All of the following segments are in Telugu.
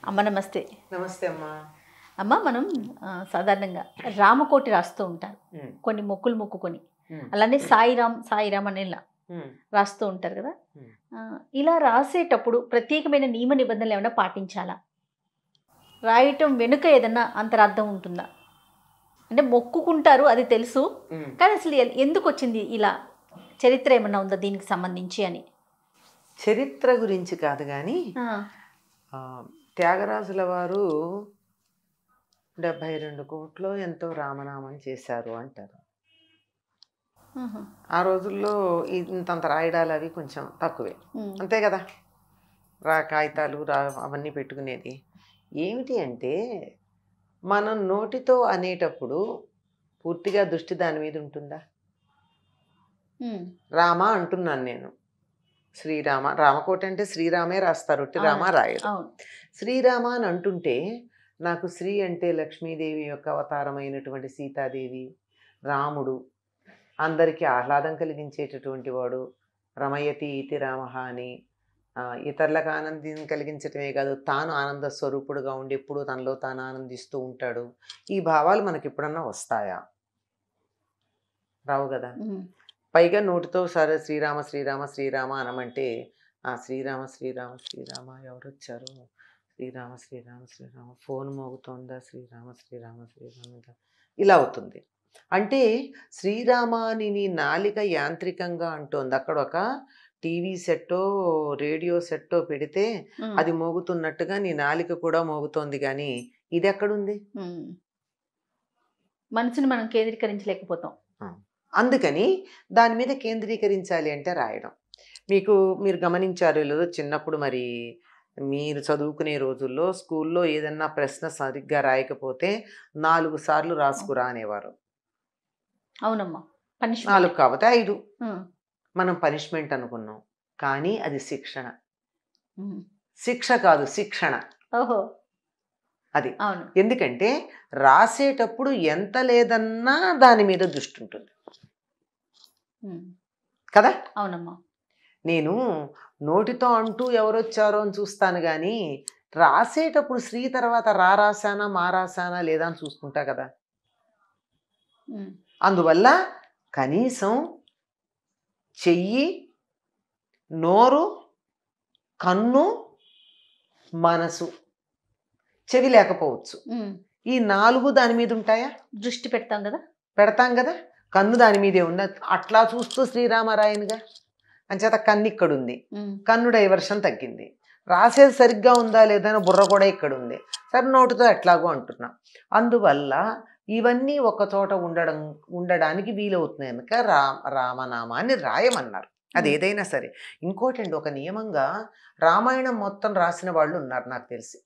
అమ్మ నమస్తే నమస్తే అమ్మా అమ్మ మనం ఆ, సాధారణంగా రామకోటి రాస్తూ ఉంటారు ఉమ్, కొన్ని మొక్కులు మొక్కుకొని ఉమ్, అలానే సాయిరామ్ సాయిరామ్ అని ఇలా ఉమ్. రాస్తూ ఉంటారు కదా Hmm. ఆ, ఇలా రాసేటప్పుడు ప్రత్యేకమైన నియమ నిబంధనలు ఏమైనా పాటించాలా రాయటం వెనుక ఏదన్నా అంతరార్థం ఉంటుందా అంటే మొక్కుకుంటారు అది తెలుసు ఉమ్. కానీ అసలు ఎ- ఎందుకు వచ్చింది ఇలా చరిత్ర ఏమన్నా ఉందా దీనికి సంబంధించి అని చరిత్ర గురించి కాదు కానీ ఆ, ఆ, త్యాగరాజుల వారు డెబ్భై రెండు కోట్లు ఎంతో రామనామం చేశారు అంటారు ఆహా. ఆ రోజుల్లో ఇంతంత రాయడాలు అవి కొంచెం తక్కువే ఉమ్, అంతే కదా రా కాగితాలు రా అవన్నీ పెట్టుకునేది ఏమిటి అంటే మనం నోటితో అనేటప్పుడు పూర్తిగా దృష్టి దాని మీద ఉంటుందా ఉమ్, రామ అంటున్నాను నేను శ్రీరామ రామకోటి అంటే శ్రీరామే రాస్తారు ఒట్టి రామ అవును. రాయరు అవును శ్రీరామ అని అంటుంటే నాకు శ్రీ అంటే లక్ష్మీదేవి యొక్క అవతారమైనటువంటి సీతాదేవి రాముడు అందరికీ ఆహ్లాదం కలిగించేటటువంటి వాడు రమయతి ఇతి రామ అని ఆ, ఇతరులకు ఆనందం కలిగించటమే కాదు తాను ఆనంద స్వరూపుడుగా ఉండి ఎప్పుడూ తనలో తాను ఆనందిస్తూ ఉంటాడు ఈ భావాలు మనకి ఎప్పుడన్నా వస్తాయా రావు కదా ఉమ్, పైగా నోటితో సరే శ్రీరామ శ్రీరామ శ్రీరామ అనమంటే ఆ శ్రీరామ శ్రీరామ శ్రీరామ ఎవరు వచ్చారు శ్రీరామ శ్రీరామ శ్రీరామ ఫోన్ మోగుతోందా శ్రీరామ శ్రీరామ శ్రీరామ ఇలా- ఇలా అవుతుంది అంటే శ్రీరామాని నీ నాలిక యాంత్రికంగా అంటోంది అక్కడ ఒక టీవీ సెట్టో రేడియో సెట్టో పెడితే ఉమ్, అది మోగుతున్నట్టుగా నీ నాలిక కూడా మోగుతోంది కానీ ఇది ఎక్కడుంది ఉమ్. మనసుని మనం కేంద్రీకరించలేకపోతాం అందుకని దాని మీద కేంద్రీకరించాలి అంటే రాయడం మీకు మీరు గమనించారు లేదో చిన్నప్పుడు మరి మీరు చదువుకునే రోజుల్లో స్కూల్లో ఏదన్నా ప్రశ్న సరిగ్గా రాయకపోతే నాలుగు సార్లు రాసుకురా అనేవారు అవునమ్మా పనిష్మెంట్ నాలుగు కాకపోతే ఐదు మనం పనిష్మెంట్ అనుకున్నాం కానీ అది శిక్షణ శిక్ష కాదు శిక్షణ ఓహో అది అవును ఎందుకంటే రాసేటప్పుడు ఎంత లేదన్నా దాని మీద దృష్టి ఉంటుంది ఉమ్, కదా అవునమ్మా నేను నోటితో అంటూ ఎవరొచ్చారో అని చూస్తాను కానీ రాసేటప్పుడు శ్రీ తర్వాత రా రాశానా మా రాశానా లేదా అని చూసుకుంటా కదా ఉమ్, అందువల్ల కనీసం చెయ్యి నోరు కన్ను మనసు చెవి లేకపోవచ్చు ఉమ్. ఈ నాలుగు దాని మీద ఉంటాయా దృష్టి పెడతాం కదా పెడతాం కదా కన్ను దాని మీదే ఉన్న అట్లా చూస్తూ శ్రీరామరాయనుగా అంచేత కన్ను ఇక్కడ ఉంది ఉమ్, కన్ను డైవర్షన్ తగ్గింది రాసేది సరిగ్గా ఉందా లేదా అని బుర్ర కూడా ఇక్కడ ఉంది సరే నోటితో ఎట్లాగో అంటున్నా అందువల్ల ఇవన్నీ ఒక చోట ఉండడం ఉండడానికి వీలవుతుంది కనుక రా రామనామాన్ని రాయమన్నారు అది ఏదైనా సరే ఇంకోటండి ఒక నియమంగా రామాయణం మొత్తం రాసిన వాళ్ళు ఉన్నారు నాకు తెలిసి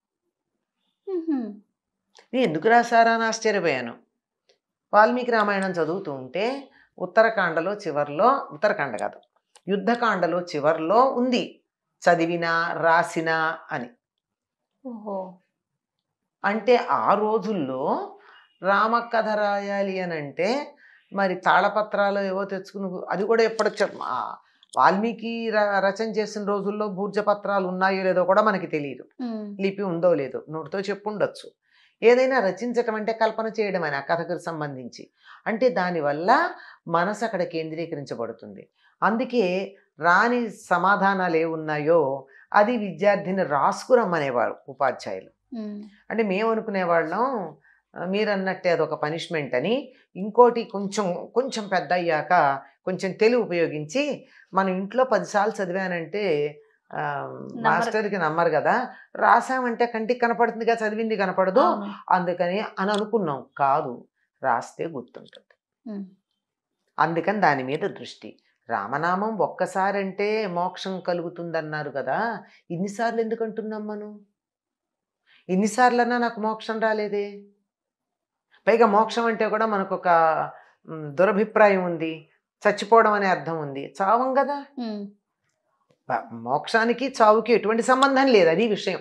ఉహుం, నేను ఎందుకు రాశారా అని ఆశ్చర్యపోయాను వాల్మీకి రామాయణం చదువుతూ ఉంటే ఉత్తరకాండలో చివర్లో ఉత్తరకాండ కాదు యుద్ధకాండలో చివర్లో ఉంది చదివినా రాసినా అని ఓహో అంటే ఆ రోజుల్లో రామకథ రాయాలి అని అంటే మరి తాళపత్రాలు ఏవో తెచ్చుకుని అది కూడా ఎప్పటి చెప్- ఆ వాల్మీకి ర- రచన చేసిన రోజుల్లో భూర్జ పత్రాలు ఉన్నాయో లేదో కూడా మనకి తెలియదు ఉమ్, లిపి ఉందో లేదో నోటితో చెప్పుండొచ్చు ఏదైనా రచించటం అంటే కల్పన చేయడం అని ఆ కథకు సంబంధించి అంటే దానివల్ల మనసు అక్కడ కేంద్రీకరించబడుతుంది అందుకే రాని సమాధానాలు ఏ ఉన్నాయో అది విద్యార్థిని రాసుకురమ్మనేవారు ఉపాధ్యాయులు ఉమ్, అంటే మేము అనుకునేవాళ్ళం ఆ, మీరు అన్నట్టే అదొక పనిష్మెంట్ అని ఇంకోటి కొంచెం కొంచెం పెద్ద అయ్యాక కొంచెం తెలివి ఉపయోగించి మన ఇంట్లో పదిసార్లు చదివానంటే ఆ, మాస్టర్కి నమ్మరు కదా రాసామంటే కంటికి కనపడుతుందిగా చదివింది కనపడదు అవును. అందుకని అని అనుకున్నాం కాదు రాస్తే గుర్తుంటుంది ఉమ్, అందుకని దాని మీద దృష్టి రామనామం ఒక్కసారంటే మోక్షం కలుగుతుందన్నారు కదా ఇన్నిసార్లు ఎందుకు అంటున్నాం మనం ఇన్నిసార్లన్నా నాకు మోక్షం రాలేదే పైగా మోక్షం అంటే కూడా మనకు ఒక మ్, దురభిప్రాయం ఉంది చచ్చిపోవడం అనే అర్థం ఉంది చావం కదా ఉమ్, బ- మోక్షానికి చావుకి ఎటువంటి సంబంధం లేదు అది విషయం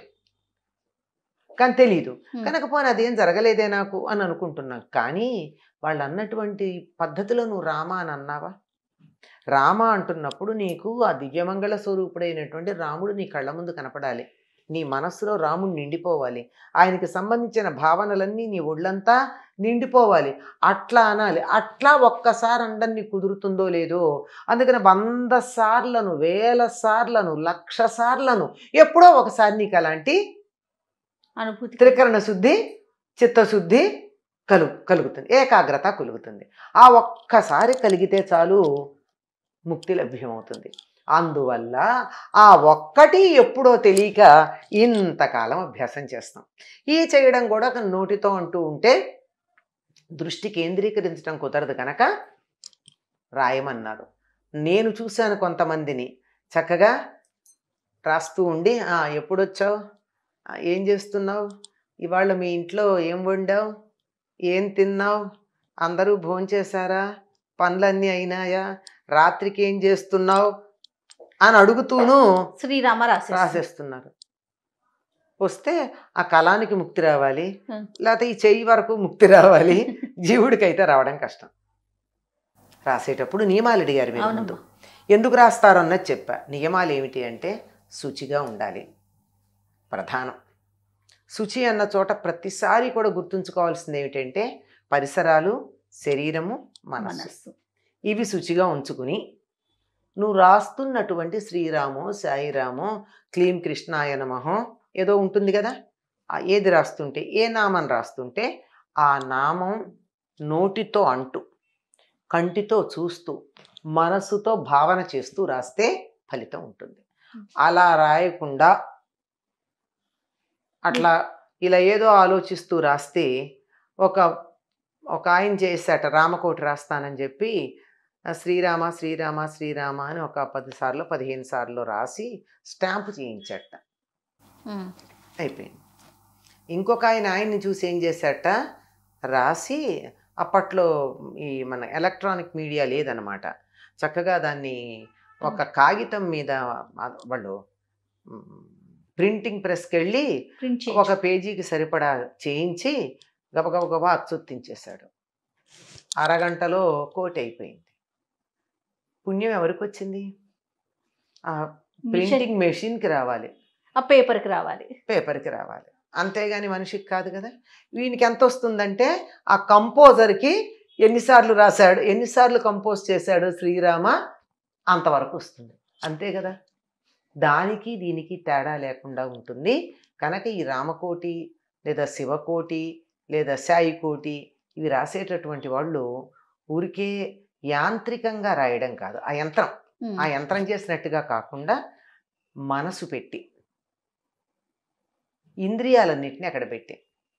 కానీ తెలీదు ఉమ్. కనుక పోనీ అదేం జరగలేదే నాకు అని అనుకుంటున్నాం కానీ వాళ్ళు అన్నటువంటి పద్ధతిలో నువ్వు రామ అని అన్నావా రామ అంటున్నప్పుడు నీకు ఆ దివ్యమంగళ స్వరూపుడైనటువంటి రాముడు నీ కళ్ళ ముందు కనపడాలి నీ మనస్సులో రాముడు నిండిపోవాలి ఆయనకి సంబంధించిన భావనలన్నీ నీ ఒళ్ళంతా నిండిపోవాలి అట్లా అనాలి అట్లా ఒక్కసారి అండన్ని కుదురుతుందో లేదో అందుకని వంద సార్లను వేల సార్లను లక్ష సార్లను ఎప్పుడో ఒకసారి నీకు అలాంటి అనుభూతి త్రికరణ శుద్ధి చిత్తశుద్ధి కలు కలుగుతుంది ఏకాగ్రత కలుగుతుంది ఆ ఒక్కసారి కలిగితే చాలు ముక్తి లభ్యమవుతుంది అందువల్ల ఆ ఒక్కటి ఎప్పుడో తెలియక ఇంతకాలం అభ్యాసం చేస్తాం ఈ చేయడం కూడా ఒక నోటితో అంటూ ఉంటే దృష్టి కేంద్రీకరించడం కుదరదు కనుక రాయమన్నారు నేను చూశాను కొంతమందిని చక్కగా రాస్తూ ఉండి "ఆ, ఎప్పుడొచ్చావు ఆ, ఏం చేస్తున్నావు ఇవాళ మీ ఇంట్లో ఏం వండావు ఏం తిన్నావు అందరూ భోంచేశారా పనులన్నీ అయినాయా రాత్రికి ఏం చేస్తున్నావు అని అడుగుతూను శ్రీరామ రాసేస్తారు రాసేస్తున్నారు వస్తే ఆ కళానికి ముక్తి రావాలి Hmm. లేకపోతే ఈ చెయ్యి వరకు ముక్తి రావాలి జీవుడికైతే రావడం కష్టం రాసేటప్పుడు నియమాలు అడిగారు మీరు ముందు అవునమ్మా ఎందుకు రాస్తారు అన్నది చెప్పా నియమాలు ఏమిటి అంటే శుచిగా ఉండాలి ప్రధానం శుచి అన్న చోట ప్రతిసారి కూడా గుర్తుంచుకోవాల్సింది ఏమిటంటే పరిసరాలు శరీరము మనస్సు మనస్సు ఇవి శుచిగా ఉంచుకుని నువ్వు రాస్తున్నటువంటి శ్రీరామో సాయిరామో క్లీం కృష్ణాయ నమః ఏదో ఉంటుంది కదా ఆ ఏది రాస్తుంటే ఏ నామం రాస్తుంటే ఆ నామం నోటితో అంటూ కంటితో చూస్తూ మనసుతో భావన చేస్తూ రాస్తే ఫలితం ఉంటుంది అలా రాయకుండా అట్లా ఇలా ఏదో ఆలోచిస్తూ రాస్తే ఒక ఒక ఆయన చేశాట రామకోటి రాస్తానని చెప్పి ఆ, శ్రీరామ శ్రీరామ శ్రీరామ అని ఒక పది సార్లు పదిహేను సార్లు రాసి స్టాంపు చేయించట ఉమ్. అయిపోయింది ఇంకొక ఆయన ఆయన్ని చూసి ఏం చేశాట రాసి అప్పట్లో ఈ మన ఎలక్ట్రానిక్ మీడియా లేదనమాట చక్కగా దాన్ని ఒక కాగితం మీద ఆ- వాళ్ళు ప్రింటింగ్ ప్రెస్కి వెళ్ళి ప్రింట్ చేయి ఒక పేజీకి సరిపడా చేయించి గబగబ గబా అచ్చుత్తించేశాడు అరగంటలో కోటి అయిపోయింది పుణ్యం ఎవరికి వచ్చింది ఆ మిషన్ ప్రింటింగ్ మెషిన్కి రావాలి ఆ పేపర్కి రావాలి పేపర్కి రావాలి అంతేగాని మనిషికి కాదు కదా వీనికి ఎంత వస్తుందంటే ఆ కంపోజర్కి ఎన్నిసార్లు రాశాడు ఎన్నిసార్లు కంపోజ్ చేశాడు శ్రీరామ అంతవరకు వస్తుంది అంతే కదా దానికి దీనికి తేడా లేకుండా ఉంటుంది కనుక ఈ రామకోటి లేదా శివకోటి లేదా సాయి కోటి ఇవి రాసేటటువంటి వాళ్ళు ఊరికే యాంత్రికంగా రాయడం కాదు ఆ యంత్రం ఉమ్. ఆ యంత్రం చేసినట్టుగా కాకుండా మనసు పెట్టి ఇంద్రియాలన్నింటినీ అక్కడ పెట్టి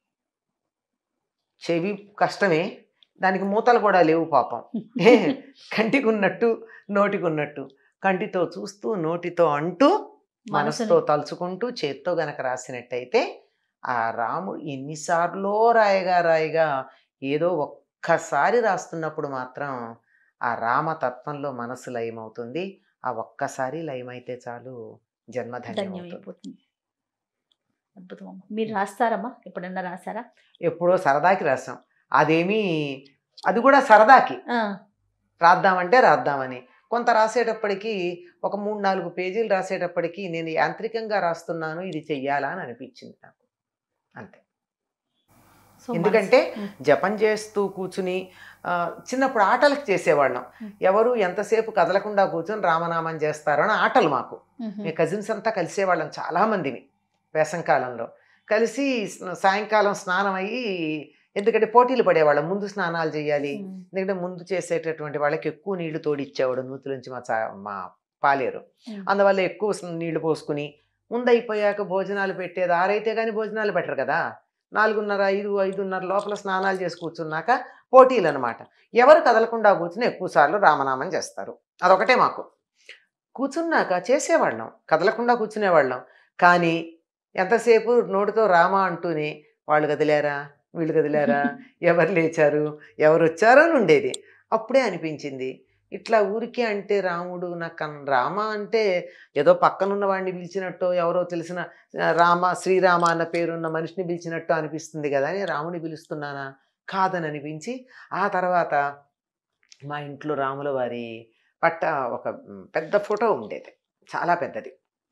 చెవి కష్టమే దానికి మూతలు కూడా లేవు పాపం ఏ, కంటికి ఉన్నట్టు నోటికి ఉన్నట్టు కంటితో చూస్తూ నోటితో అంటూ మనసుతో మనసుని తలుచుకుంటూ చేత్తో గనక రాసినట్టయితే ఆ రాముడు ఎన్నిసార్లో రాయగా రాయగా ఏదో ఒక్కసారి రాస్తున్నప్పుడు మాత్రం ఆ రామతత్వంలో మనసు లయమవుతుంది ఆ ఒక్కసారి లయమైతే చాలు జన్మధన్యం అవుతుంది ధన్యమైపోతుంది అద్భుతం అమ్మ మీరు రాస్తారమ్మా ఎప్పుడన్నా రాసారా ఎప్పుడో సరదాకి రాసాం అదేమీ అది కూడా సరదాకి ఆ, రాద్దామంటే రాద్దామని కొంత రాసేటప్పటికి ఒక మూడు నాలుగు పేజీలు రాసేటప్పటికి నేను యాంత్రికంగా రాస్తున్నాను ఇది చెయ్యాలా అని అనిపించింది నాకు అంతే సో ఎందుకంటే మనసు- జపం చేస్తూ కూర్చుని ఆ, చిన్నప్పుడు ఆటలకు చేసేవాళ్ళం Hmm. ఎవరు ఎంతసేపు కదలకుండా కూర్చొని రామనామం చేస్తారో అని ఆటలు మాకు ఉహు. మీ కజిన్స్ అంతా కలిసేవాళ్ళం చాలామందిని వేసంకాలంలో కలిసి స్న- సాయంకాలం స్నానం అయ్యి ఎందుకంటే పోటీలు పడేవాళ్ళం ముందు స్నానాలు చేయాలి ఉమ్. ఎందుకంటే ముందు చేసేటటువంటి వాళ్ళకి ఎక్కువ నీళ్లు తోడిచ్చేవాడు నూతులోంచి మా చా మా పాలేరు ఉమ్. అందువల్ల ఎక్కువ స్న- నీళ్లు పోసుకుని ముందు అయిపోయాక భోజనాలు పెట్టేది ఆరైతే కానీ భోజనాలు పెట్టరు కదా నాలుగున్నర ఐదు ఐదున్నర లోపల స్నానాలు చేసి కూర్చున్నాక పోటీలు అనమాట ఎవరు కదలకుండా కూర్చుని ఎక్కువ సార్లు రామనామం చేస్తారు అదొకటే మాకు కూర్చున్నాక చేసేవాళ్ళం కదలకుండా కూర్చునేవాళ్ళం కానీ ఎంతసేపు నోటితో రామ అంటూనే వాళ్ళు కదిలారా వీళ్ళు కదిలారా ఎవరు లేచారు ఎవరు వచ్చారో అని ఉండేది అప్పుడే అనిపించింది ఇట్లా ఊరికే అంటే రాముడు నాకు అన్- రామ అంటే ఏదో పక్కనున్న వాడిని పిలిచినట్టు ఎవరో తెలిసిన ఆ, రామ శ్రీరామ అన్న పేరున్న మనిషిని పిలిచినట్టు అనిపిస్తుంది కదా అని రాముని పిలుస్తున్నానా కాదని అనిపించి ఆ తర్వాత మా ఇంట్లో రాముల వారి పట్ట ఒక మ్, పెద్ద ఫోటో ఉండేది చాలా పెద్దది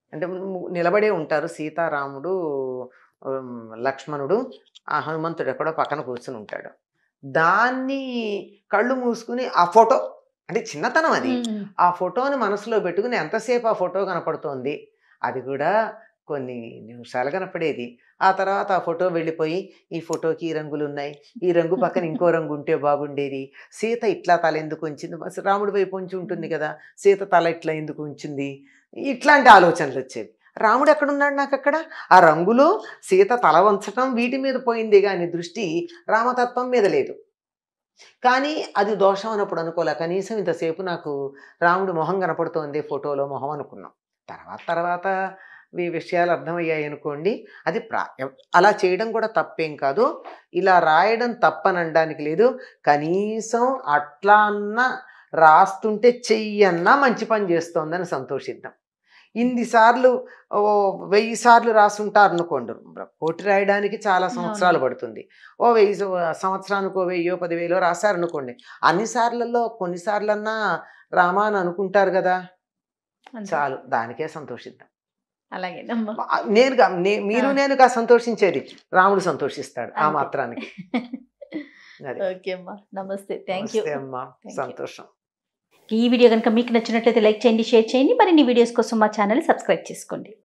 అంటే ము- నిలబడే ఉంటారు సీతారాముడు ఉమ్, లక్ష్మణుడు ఆ హనుమంతుడు ఎక్కడో పక్కన కూర్చుని ఉంటాడు దాన్ని కళ్ళు మూసుకుని ఆ ఫోటో అంటే చిన్నతనం అది ఉమ్. ఆ ఫోటోని మనసులో పెట్టుకుని ఎంతసేపు ఆ ఫోటో కనపడుతోంది అది కూడా కొన్ని నిమిషాలు కనపడేది ఆ తర్వాత ఆ ఫోటో వెళ్ళిపోయి ఈ ఫోటోకి ఈ రంగులు ఉన్నాయి ఈ రంగు పక్కన ఇంకో రంగు ఉంటే బాగుండేది సీత ఇట్లా తల ఎందుకు ఉంచింది బస్ రాముడి వైపు ఉంచి ఉంటుంది కదా సీత తల ఇట్లా ఎందుకు ఉంచింది ఇట్లాంటి ఆలోచనలు వచ్చేవి రాముడు ఎక్కడున్నాడు నాకు అక్కడ ఆ రంగులో సీత తల వంచటం వీటి మీద పోయింది కానీ దృష్టి రామతత్వం మీద లేదు కానీ అది దోషం అన్నప్పుడు అనుకోలే కనీసం ఇంతసేపు నాకు రాముడి మొహం కనపడుతోంది ఫోటోలో మొహం అనుకున్నాం తర్వాత తర్వాత ఈ విషయాలు అర్థమయ్యాయి అనుకోండి అది ప్రా అలా చేయడం కూడా తప్పేం కాదు ఇలా రాయడం తప్పనడానికి లేదు కనీసం అట్లా అన్న రాస్తుంటే చెయ్యన్నా మంచి పని చేస్తోందని సంతోషిద్దాం ఇన్నిసార్లు ఓ వెయ్యి సార్లు రాసుంటారు అనుకోండి కోటి రాయడానికి చాలా సంవత్సరాలు అవును. పడుతుంది ఓ వెయ్యి సం- సంవత్సరానికి ఓ వెయ్యో పదివేలో రాశారనుకోండి అన్ని సార్లలో కొన్నిసార్లన్నా రామా అని అనుకుంటారు కదా అంతే. చాలు దానికే సంతోషిద్దాం అలాగేనమ్మా ఆ, నేనుగా నే- మీరు ఆ. నేనుగా సంతోషించేది రాముడు సంతోషిస్తాడు ఆ అంతే. మాత్రానికి అది ఓకే అమ్మా నమస్తే థ్యాంక్ యూ నమస్తే అమ్మా Thank you. సంతోషం ఈ వీడియో కనుక మీకు నచ్చినట్లయితే లైక్ చేయండి షేర్ చేయండి మరిన్ని వీడియోస్ కోసం మా ఛానల్ సబ్స్క్రైబ్ చేసుకోండి